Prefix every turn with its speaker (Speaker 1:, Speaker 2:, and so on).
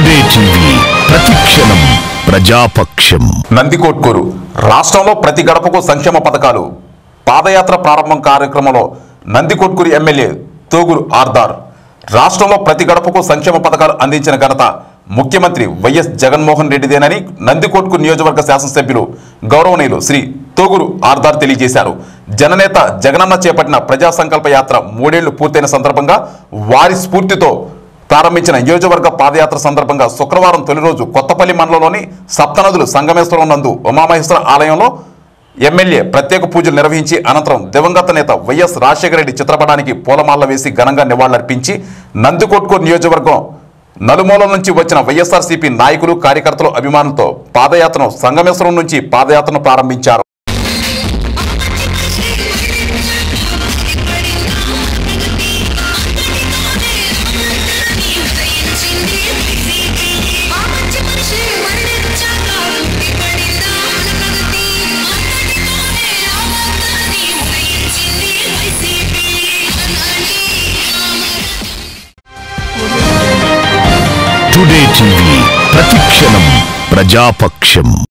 Speaker 1: today TV ప్రతిక్షణం ప్రజాపక్షం
Speaker 2: నందికోట్కూరు రాష్ట్రంలో ప్రతి గడపకు సంక్షేమ పథకాలు పాదయాత్ర ప్రారంభం కార్యక్రమంలో నందికోట్కూరు ఎమ్మెల్యే తోగురు ఆర్దార్ రాష్ట్రంలో ప్రతి గడపకు సంక్షేమ పథకాలు అందించిన ఘనత ముఖ్యమంత్రి వైఎస్ జగన్మోహన్ రెడ్డిదేనని నందికోట్కూరు నియోజకవర్గ శాసనసభ్యులు గౌరవనీయులు శ్రీ తోగురు ఆర్దార్ తెలియజేశారు జననేత జగనన్న చేపట్టిన ప్రజా సంకల్ప యాత్ర మూడేళ్లు పూర్తయిన సందర్భంగా వారి స్ఫూర్తితో ప్రారంభించిన నియోజకవర్గ పాదయాత్ర సందర్భంగా శుక్రవారం తొలి రోజు కొత్తపల్లి మండలంలోని సప్తనదులు సంగమేశ్వరం నందు ఉమామహేశ్వర ఆలయంలో ఎమ్మెల్యే ప్రత్యేక పూజలు నిర్వహించి అనంతరం దివంగత నేత వైఎస్ రాజశేఖర రెడ్డి చిత్రపటానికి పూలమాల వేసి ఘనంగా నివాళులర్పించి నందికొట్కూరు నియోజకవర్గం నలుమూలల నుంచి వచ్చిన వైఎస్ఆర్సీపీ నాయకులు కార్యకర్తలు అభిమానులతో పాదయాత్రను సంగమేశ్వరం నుంచి పాదయాత్రను ప్రారంభించారు
Speaker 1: టుడే టీవీ ప్రతిక్షణం ప్రజాపక్షం